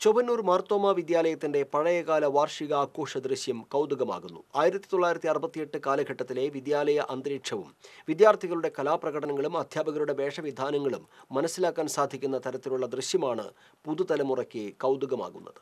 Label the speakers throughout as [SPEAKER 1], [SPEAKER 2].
[SPEAKER 1] ചൊവ്വന്നൂർ മാർത്തോമ വിദ്യാലയത്തിന്റെ പഴയകാല വാർഷിക ആഘോഷ ദൃശ്യം കൗതുകമാകുന്നു ആയിരത്തി തൊള്ളായിരത്തി അറുപത്തിയെട്ട് കാലഘട്ടത്തിലെ വിദ്യാലയ അന്തരീക്ഷവും വിദ്യാർത്ഥികളുടെ കലാപ്രകടനങ്ങളും അധ്യാപകരുടെ വേഷവിധാനങ്ങളും മനസ്സിലാക്കാൻ സാധിക്കുന്ന തരത്തിലുള്ള ദൃശ്യമാണ് പുതുതലമുറയ്ക്ക് കൗതുകമാകുന്നത്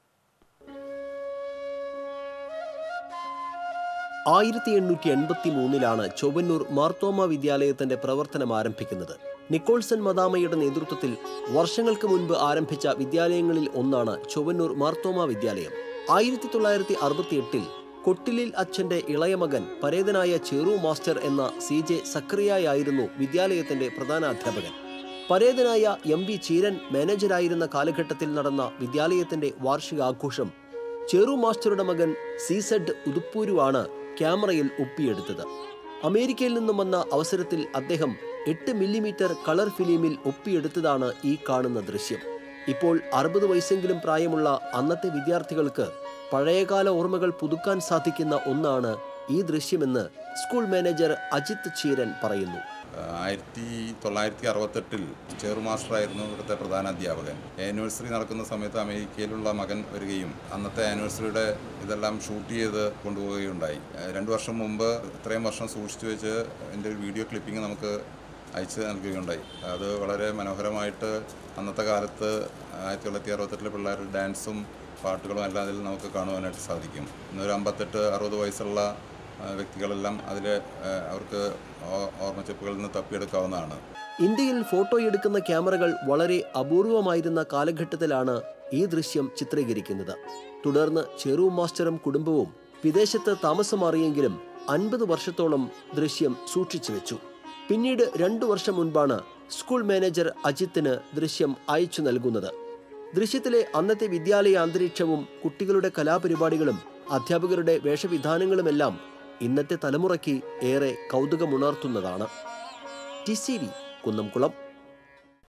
[SPEAKER 1] ആയിരത്തി എണ്ണൂറ്റി എൺപത്തി മൂന്നിലാണ് ചൊവ്വന്നൂർ മാർത്തോമ വിദ്യാലയത്തിന്റെ പ്രവർത്തനം ആരംഭിക്കുന്നത് നിക്കോൾസൺ മദാമയുടെ നേതൃത്വത്തിൽ വർഷങ്ങൾക്ക് മുൻപ് ആരംഭിച്ച വിദ്യാലയങ്ങളിൽ ഒന്നാണ് ചൊവ്വന്നൂർ മാർത്തോമ വിദ്യാലയം ആയിരത്തി തൊള്ളായിരത്തി അറുപത്തിയെട്ടിൽ കൊട്ടിലിൽ അച്ഛന്റെ ഇളയ മകൻ പരേതനായ ചേറു മാസ്റ്റർ എന്ന സി ജെ സക്രിയായിരുന്നു വിദ്യാലയത്തിന്റെ പ്രധാന അധ്യാപകൻ പരേതനായ എം വി ചീരൻ മാനേജരായിരുന്ന കാലഘട്ടത്തിൽ നടന്ന വിദ്യാലയത്തിന്റെ വാർഷികാഘോഷം ചെറു മാസ്റ്ററുടെ മകൻ സീസഡ് ഉതുപ്പൂരുവാണ് ക്യാമറയിൽ ഒപ്പിയെടുത്തത് അമേരിക്കയിൽ നിന്നും വന്ന അവസരത്തിൽ അദ്ദേഹം എട്ട് മില്ലിമീറ്റർ കളർ ഫിലിമിൽ ഒപ്പിയെടുത്തതാണ് ഈ കാണുന്ന ദൃശ്യം ഇപ്പോൾ അറുപത് വയസ്സെങ്കിലും പ്രായമുള്ള അന്നത്തെ വിദ്യാർത്ഥികൾക്ക് പഴയകാല ഓർമ്മകൾ പുതുക്കാൻ സാധിക്കുന്ന ഒന്നാണ് ഈ ദൃശ്യമെന്ന് സ്കൂൾ മാനേജർ അജിത് ചീരൻ പറയുന്നു
[SPEAKER 2] ആയിരത്തി തൊള്ളായിരത്തി അറുപത്തെട്ടിൽ ചെറു മാസ്റ്ററായിരുന്നു ഇവിടുത്തെ പ്രധാന അധ്യാപകൻ ആനിവേഴ്സറി നടക്കുന്ന സമയത്ത് അമേരിക്കയിലുള്ള മകൻ വരികയും അന്നത്തെ ആനിവേഴ്സറിയുടെ ഇതെല്ലാം ഷൂട്ട് ചെയ്ത് കൊണ്ടുപോവുകയുണ്ടായി ഏഹ് രണ്ട് വർഷം മുമ്പ് ഇത്രയും വർഷം സൂക്ഷിച്ചു വെച്ച് എൻ്റെ ഒരു വീഡിയോ ക്ലിപ്പിംഗ് നമുക്ക് അയച്ചു നൽകുകയുണ്ടായി അത് വളരെ മനോഹരമായിട്ട് അന്നത്തെ കാലത്ത് ആയിരത്തി തൊള്ളായിരത്തി അറുപത്തെട്ടിലെ പിള്ളേരുടെ ഡാൻസും പാട്ടുകളും എല്ലാം അതിൽ നമുക്ക് കാണുവാനായിട്ട് സാധിക്കും ഇന്നൊരു അമ്പത്തെട്ട് അറുപത് വയസ്സുള്ള ആ, വ്യക്തികളെല്ലാം അതിൽ അവർക്ക് ഓ- ഓർമ്മച്ചെപ്പുകളിൽ നിന്ന് തപ്പിയെടുക്കാവുന്നതാണ്
[SPEAKER 1] ഇന്ത്യയിൽ ഫോട്ടോ എടുക്കുന്ന ക്യാമറകൾ വളരെ അപൂർവമായിരുന്ന കാലഘട്ടത്തിലാണ് ഈ ദൃശ്യം ചിത്രീകരിക്കുന്നത് തുടർന്ന് ചെറു മാസ്റ്ററും കുടുംബവും വിദേശത്ത് താമസം മാറിയെങ്കിലും അൻപത് വർഷത്തോളം ദൃശ്യം സൂക്ഷിച്ചു വെച്ചു പിന്നീട് രണ്ടു വർഷം മുൻപാണ് സ്കൂൾ മാനേജർ അജിത്തിന് ദൃശ്യം അയച്ചു നൽകുന്നത് ദൃശ്യത്തിലെ അന്നത്തെ വിദ്യാലയ അന്തരീക്ഷവും കുട്ടികളുടെ കലാപരിപാടികളും അധ്യാപകരുടെ വേഷവിധാനങ്ങളുമെല്ലാം ഇന്നത്തെ തലമുറയ്ക്ക് ഏറെ കൗതുകമുണർത്തുന്നതാണ് ടി സി വി കുന്നംകുളം